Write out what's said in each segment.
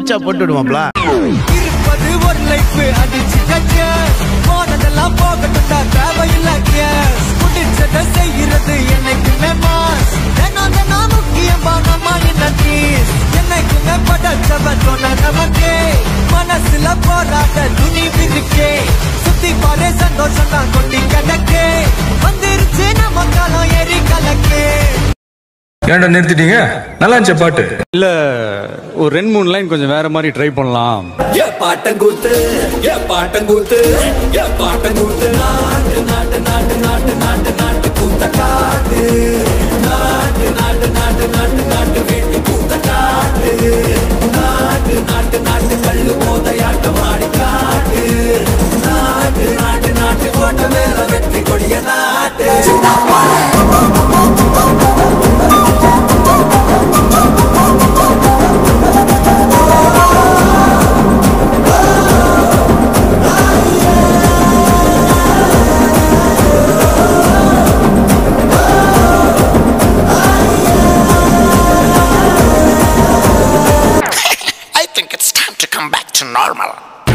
மச்சா போட்டு விடுவாப்ல இருப்பது ஒரு லைஃப் அடிச்சு கட்டிய போனதெல்லாம் போகட்டும்டா தேவையில்ல கேஸ் முடிச்சத செய்யறது என்னைக்குமே மாஸ் தினம் தினம் முக்கியம் பானமா என்ன ட்ரீஸ் என்னைக்குமே படைச்சவன் சொன்ன நமக்கே மனசுல போராட்ட துணிவு இருக்கே சுத்தி பாரு சந்தோஷம் தான் கொட்டி கிடக்கே வந்துருச்சு நம்ம காலம் எரி கலக்கே ஏன்டா நிறுத்திட்டீங்க நல்லா இருந்துச்சு பாட்டு இல்ல ஒரு ரெண்டு மூணு லைன் கொஞ்சம் வேற மாதிரி ட்ரை பண்ணலாம் ஏ பாட்டங்கூத்து ஏ பாட்டங்கூத்து ஏ பாட்டங்கூத்து நாட்டு நாட்டு நாட்டு நாட்டு நாட்டு நாட்டு கூத்த காட்டு நாட்டு நாட்டு நாட்டு நாட்டு நாட்டு வீட்டு கூத்த காட்டு நாட்டு நாட்டு நாட்டு கல்லு மோதையாட்டம் ஆடி காட்டு நாட்டு நாட்டு நாட்டு கோட்டை மேல வெற்றி கொடிய நாட்டு I think it's time to come back to normal.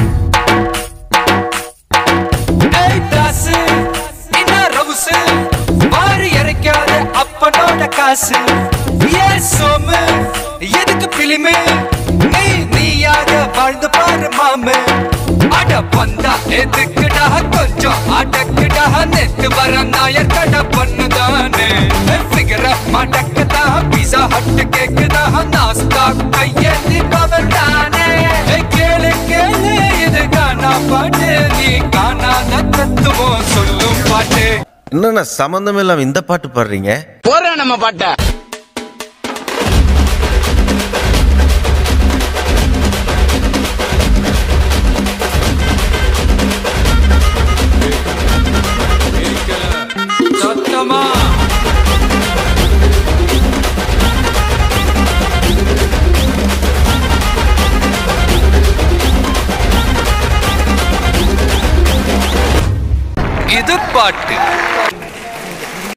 ஏய் தாசு என்ன ரவுசு வாரி இறைக்காத அப்பனோட காசு ஏ சோமு எதுக்கு பிலிமு நீ நீயாக வாழ்ந்து பாரு மாமு அட பந்தா எதுக்குடா கொஞ்சம் அடக்குடா நெத்து வர நாயர் கடை பண்ணுதானே ஃபிகர மடக்குதா பீஸா ஹட்டு கேக்குதா நாஸ்தா கையேந்தி பவர் தானே ஏய், கேளு கேளு இது காணா பாட்டு நீ காணாத தத்துவம் சொல்லும் பாட்டு என்னண்ணா சம்மந்தமே இல்லாம இந்த பாட்டு பாடுறீங்க போறேன் நம்ம பாட்ட சத்தமா இது பாட்டு